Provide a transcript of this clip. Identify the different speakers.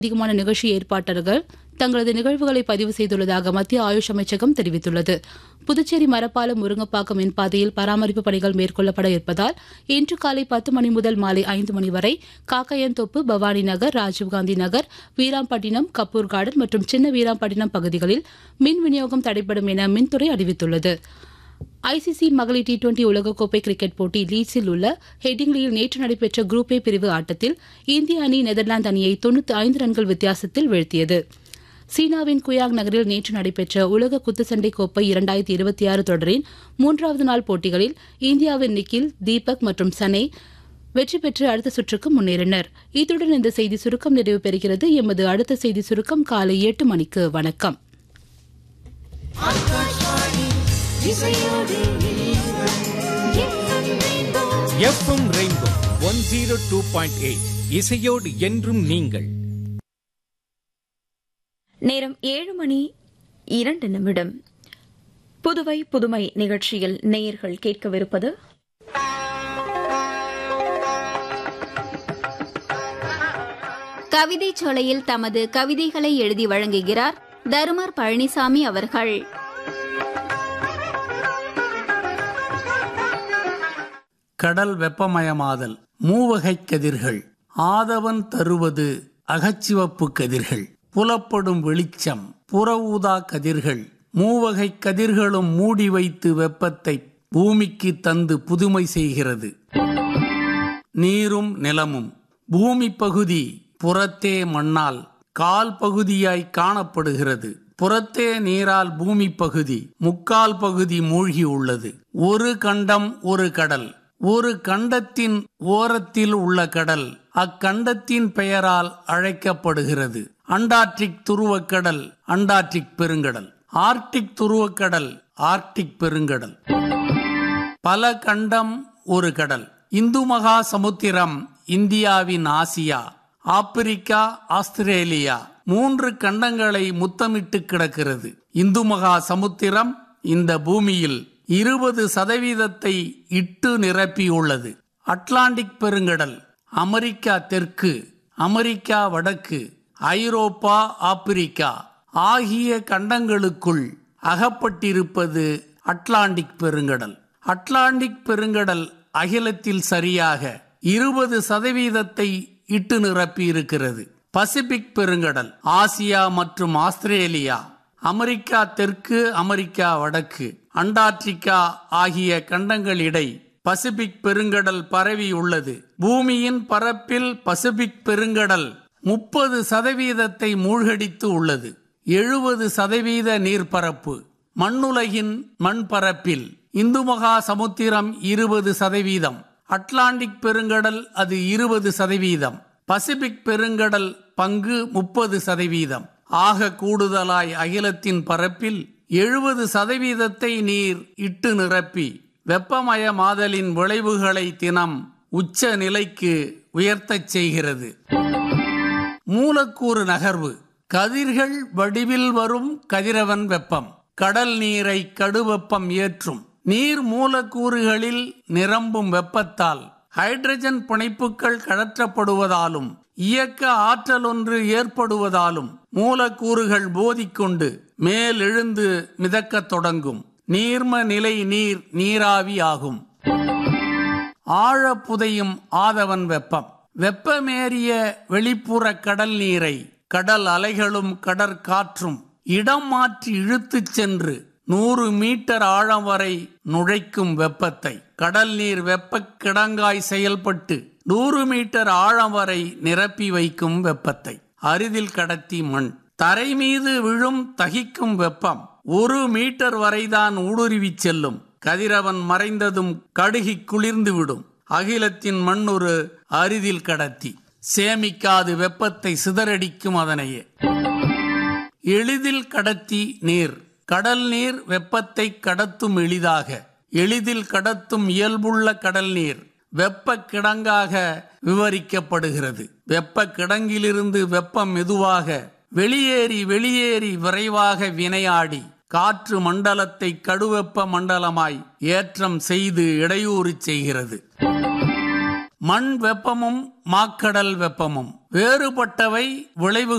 Speaker 1: அதிகமான நிகழ்ச்சி ஏற்பாட்டாளர்கள் தங்களது நிகழ்வுகளை பதிவு செய்துள்ளதாக மத்திய ஆயுஷ் அமைச்சகம் தெரிவித்துள்ளது புதுச்சேரி மரப்பாலம் முருங்கப்பாக்கம் மின்பாதையில் பராமரிப்பு பணிகள் மேற்கொள்ளப்பட இருப்பதால் இன்று காலை பத்து மணி முதல் மாலை ஐந்து மணி வரை காக்கையன்தோப்பு பவானி நகர் ராஜீவ்காந்தி நகர் வீராம்பட்டினம் கப்பூர் கார்டன் மற்றும் சின்ன வீராம்பட்டினம் பகுதிகளில் மின் விநியோகம் தடைபடும் என மின்துறை அறிவித்துள்ளது ஐசிசி மகளிர் டி டுவெண்டி உலகக்கோப்பை கிரிக்கெட் போட்டி லீட்ஸில் உள்ள ஹெடிங்லியில் நேற்று நடைபெற்ற குரூப் ஏ பிரிவு ஆட்டத்தில் இந்திய அணி நெதர்லாந்து அணியை தொண்ணூற்றி ஐந்து ரன்கள் வித்தியாசத்தில் வீழ்த்தியது சீனாவின் குயாங் நகரில் நேற்று நடைபெற்ற உலக குத்துச்சண்டை கோப்பை இரண்டாயிரத்தி இருபத்தி ஆறு தொடரின் மூன்றாவது நாள் போட்டிகளில் இந்தியாவின் நிக்கில் தீபக் மற்றும் சனை வெற்றி பெற்று அடுத்த சுற்றுக்கு முன்னேறினர் இத்துடன் இந்த செய்தி சுருக்கம் நிறைவு பெறுகிறது எமது அடுத்த செய்தி சுருக்கம் காலை எட்டு மணிக்கு வணக்கம்
Speaker 2: FM rainbow one zero two point eight இசையோடு என்றும் நீங்கள்
Speaker 3: நேரம் ஏழு மணி இரண்டு நிமிடம் புதுவை புதுமை நிகழ்ச்சியில் நேயர்கள் கேட்கவிருப்பது
Speaker 4: கவிதைச் சோலையில் தமது கவிதைகளை எழுதி வழங்குகிறார் தருமர் பழனிசாமி அவர்கள்
Speaker 5: கடல் வெப்பமயமாதல் மூவகை கதிர்கள் ஆதவன் தருவது அகச்சிவப்பு கதிர்கள் புலப்படும் வெளிச்சம் புற ஊதா கதிர்கள் மூவகை கதிர்களும் மூடி வைத்து வெப்பத்தை பூமிக்கு தந்து புதுமை செய்கிறது நீரும் நிலமும் பூமி பகுதி புறத்தே மண்ணால் கால் பகுதியாய் காணப்படுகிறது புறத்தே நீரால் பூமி பகுதி முக்கால் பகுதி மூழ்கி உள்ளது ஒரு கண்டம் ஒரு கடல் ஒரு கண்டத்தின் ஓரத்தில் உள்ள கடல் அக்கண்டத்தின் பெயரால் அழைக்கப்படுகிறது அண்டார்டிக் துருவக்கடல் அண்டார்டிக் பெருங்கடல் ஆர்டிக் துருவக்கடல் ஆர்டிக் பெருங்கடல் பல கண்டம் ஒரு கடல் இந்து மகா சமுத்திரம் இந்தியாவின் ஆசியா ஆப்பிரிக்கா ஆஸ்திரேலியா மூன்று கண்டங்களை முத்தமிட்டு கிடக்கிறது இந்து மகா சமுத்திரம் இந்த பூமியில் இருபது சதவீதத்தை இட்டு நிரப்பியுள்ளது அட்லாண்டிக் பெருங்கடல் அமெரிக்கா தெற்கு அமெரிக்கா வடக்கு ஐரோப்பா ஆப்பிரிக்கா ஆகிய கண்டங்களுக்குள் அகப்பட்டிருப்பது அட்லாண்டிக் பெருங்கடல் அட்லாண்டிக் பெருங்கடல் அகிலத்தில் சரியாக இருபது சதவீதத்தை இட்டு நிரப்பி இருக்கிறது பசிபிக் பெருங்கடல் ஆசியா மற்றும் ஆஸ்திரேலியா அமெரிக்கா தெற்கு அமெரிக்கா வடக்கு அண்டார்டிகா ஆகிய கண்டங்களிடை பசிபிக் பெருங்கடல் பரவி உள்ளது பூமியின் பரப்பில் பசிபிக் பெருங்கடல் முப்பது சதவீதத்தை மூழ்கடித்து உள்ளது எழுபது சதவீத நீர்ப்பரப்பு மண்ணுலகின் மண்பரப்பில் இந்து மகா சமுத்திரம் இருபது சதவீதம் அட்லாண்டிக் பெருங்கடல் அது இருபது சதவீதம் பசிபிக் பெருங்கடல் பங்கு முப்பது சதவீதம் ஆக கூடுதலாய் அகிலத்தின் பரப்பில் எழுபது சதவீதத்தை நீர் இட்டு நிரப்பி வெப்பமயமாதலின் விளைவுகளை தினம் உச்ச நிலைக்கு உயர்த்தச் செய்கிறது மூலக்கூறு நகர்வு கதிர்கள் வடிவில் வரும் கதிரவன் வெப்பம் கடல் நீரை கடுவெப்பம் ஏற்றும் நீர் மூலக்கூறுகளில் நிரம்பும் வெப்பத்தால் ஹைட்ரஜன் பிணைப்புகள் கழற்றப்படுவதாலும் இயக்க ஆற்றல் ஒன்று ஏற்படுவதாலும் மூலக்கூறுகள் போதிக்கொண்டு மேலெழுந்து மிதக்கத் தொடங்கும் நீர்ம நிலை நீர் நீராவி ஆகும் ஆழ புதையும் ஆதவன் வெப்பம் வெப்பமேறிய வெளிப்புற கடல் நீரை கடல் அலைகளும் கடற்காற்றும் இடம் மாற்றி இழுத்துச் சென்று நூறு மீட்டர் ஆழம் வரை நுழைக்கும் வெப்பத்தை கடல் நீர் வெப்ப கிடங்காய் செயல்பட்டு நூறு மீட்டர் ஆழம் வரை நிரப்பி வைக்கும் வெப்பத்தை அரிதில் கடத்தி மண் தரை மீது விழும் தகிக்கும் வெப்பம் ஒரு மீட்டர் வரைதான் ஊடுருவி செல்லும் கதிரவன் மறைந்ததும் கடுகி குளிர்ந்து விடும் அகிலத்தின் மண் ஒரு அரிதில் கடத்தி சேமிக்காது வெப்பத்தை சிதறடிக்கும் அதனையே எளிதில் கடத்தி நீர் கடல் நீர் வெப்பத்தை கடத்தும் எளிதாக எளிதில் கடத்தும் இயல்புள்ள கடல் நீர் வெப்ப கிடங்காக விவரிக்கப்படுகிறது வெப்ப கிடங்கிலிருந்து வெப்பம் மெதுவாக வெளியேறி வெளியேறி விரைவாக வினையாடி காற்று மண்டலத்தை கடுவெப்ப மண்டலமாய் ஏற்றம் செய்து இடையூறு செய்கிறது மண் வெப்பமும் மாக்கடல் வெப்பமும் வேறுபட்டவை விளைவு